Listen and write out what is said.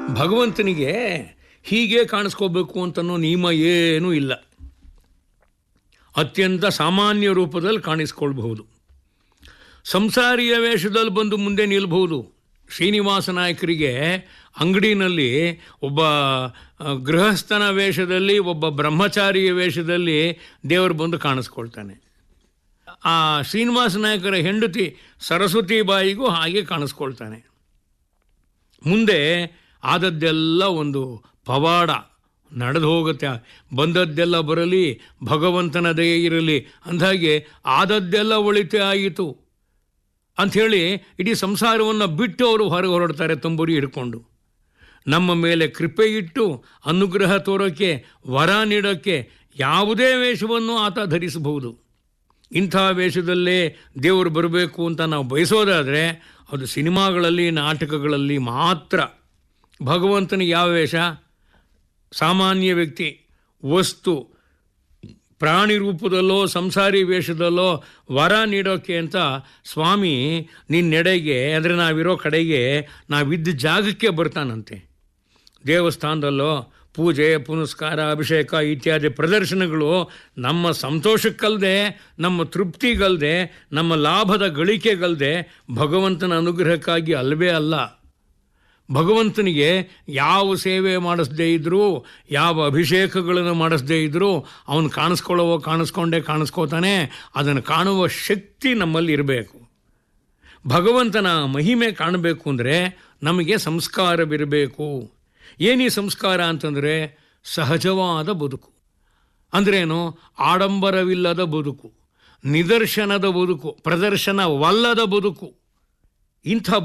ಭಗವಂತನಿಗೆ ಹೀಗೆ ಕಾಣಿಸ್ಕೋಬೇಕು ಅಂತನೋ ನಿಯಮ ಏನೂ ಇಲ್ಲ ಅತ್ಯಂತ ಸಾಮಾನ್ಯ ರೂಪದಲ್ಲಿ ಕಾಣಿಸ್ಕೊಳ್ಬಹುದು ಸಂಸಾರಿಯ ವೇಷದಲ್ಲಿ ಬಂದು ಮುಂದೆ ನಿಲ್ಬಹುದು ಶ್ರೀನಿವಾಸ ನಾಯಕರಿಗೆ ಅಂಗಡಿನಲ್ಲಿ ಒಬ್ಬ ಆ, ಗೃಹಸ್ಥನ ವೇಷದಲ್ಲಿ ಒಬ್ಬ ಬ್ರಹ್ಮಚಾರಿಯ ವೇಷದಲ್ಲಿ ದೇವರು ಬಂದು ಕಾಣಿಸ್ಕೊಳ್ತಾನೆ ಆ ಶ್ರೀನಿವಾಸ ನಾಯಕರ ಹೆಂಡತಿ ಸರಸ್ವತಿ ಬಾಯಿಗೂ ಹಾಗೆ ಕಾಣಿಸ್ಕೊಳ್ತಾನೆ ಮುಂದೆ ಆದದ್ದೆಲ್ಲ ಒಂದು ಪವಾಡ ನಡೆದು ಹೋಗುತ್ತೆ ಬಂದದ್ದೆಲ್ಲ ಬರಲಿ ಭಗವಂತನ ದಯೆ ಇರಲಿ ಅಂದಾಗೆ ಆದದ್ದೆಲ್ಲ ಒಳಿತೆ ಆಯಿತು ಅಂಥೇಳಿ ಇಡೀ ಸಂಸಾರವನ್ನು ಬಿಟ್ಟು ಅವರು ಹೊರಗೆ ಹೊರಡ್ತಾರೆ ತಂಬೂರಿ ಹಿಡ್ಕೊಂಡು ನಮ್ಮ ಮೇಲೆ ಕೃಪೆ ಇಟ್ಟು ಅನುಗ್ರಹ ತೋರೋಕ್ಕೆ ವರ ನೀಡೋಕ್ಕೆ ಯಾವುದೇ ವೇಷವನ್ನು ಆತ ಧರಿಸಬಹುದು ಇಂಥ ವೇಷದಲ್ಲೇ ದೇವರು ಬರಬೇಕು ಅಂತ ನಾವು ಬಯಸೋದಾದರೆ ಅದು ಸಿನಿಮಾಗಳಲ್ಲಿ ನಾಟಕಗಳಲ್ಲಿ ಮಾತ್ರ ಭಗವಂತನಿಗೆ ಯಾವ ವೇಷ ಸಾಮಾನ್ಯ ವ್ಯಕ್ತಿ ವಸ್ತು ಪ್ರಾಣಿ ರೂಪದಲ್ಲೋ ಸಂಸಾರಿ ವೇಷದಲ್ಲೋ ವರ ನೀಡೋಕ್ಕೆ ಅಂತ ಸ್ವಾಮಿ ನಿನ್ನೆಡೆಗೆ ಅಂದರೆ ನಾವಿರೋ ಕಡೆಗೆ ನಾವಿದ್ದ ಜಾಗಕ್ಕೆ ಬರ್ತಾನಂತೆ ದೇವಸ್ಥಾನದಲ್ಲೋ ಪೂಜೆ ಪುನಸ್ಕಾರ ಅಭಿಷೇಕ ಇತ್ಯಾದಿ ಪ್ರದರ್ಶನಗಳು ನಮ್ಮ ಸಂತೋಷಕ್ಕಲ್ಲದೆ ನಮ್ಮ ತೃಪ್ತಿಗಲ್ಲದೆ ನಮ್ಮ ಲಾಭದ ಗಳಿಕೆಗಲ್ಲದೆ ಭಗವಂತನ ಅನುಗ್ರಹಕ್ಕಾಗಿ ಅಲ್ಲವೇ ಅಲ್ಲ ಭಗವಂತನಿಗೆ ಯಾವ ಸೇವೆ ಮಾಡಿಸದೇ ಇದ್ದರೂ ಯಾವ ಅಭಿಷೇಕಗಳನ್ನು ಮಾಡಿಸದೇ ಇದ್ದರೂ ಅವನು ಕಾಣಿಸ್ಕೊಳ್ಳೋವೋ ಕಾಣಿಸ್ಕೊಂಡೇ ಕಾಣಿಸ್ಕೋತಾನೆ ಅದನ್ನು ಕಾಣುವ ಶಕ್ತಿ ನಮ್ಮಲ್ಲಿ ಇರಬೇಕು ಭಗವಂತನ ಮಹಿಮೆ ಕಾಣಬೇಕು ಅಂದರೆ ನಮಗೆ ಸಂಸ್ಕಾರವಿರಬೇಕು ಏನೀ ಸಂಸ್ಕಾರ ಅಂತಂದರೆ ಸಹಜವಾದ ಬದುಕು ಅಂದ್ರೇನು ಆಡಂಬರವಿಲ್ಲದ ಬದುಕು ನಿದರ್ಶನದ ಬದುಕು ಪ್ರದರ್ಶನವಲ್ಲದ ಬದುಕು ಇಂಥ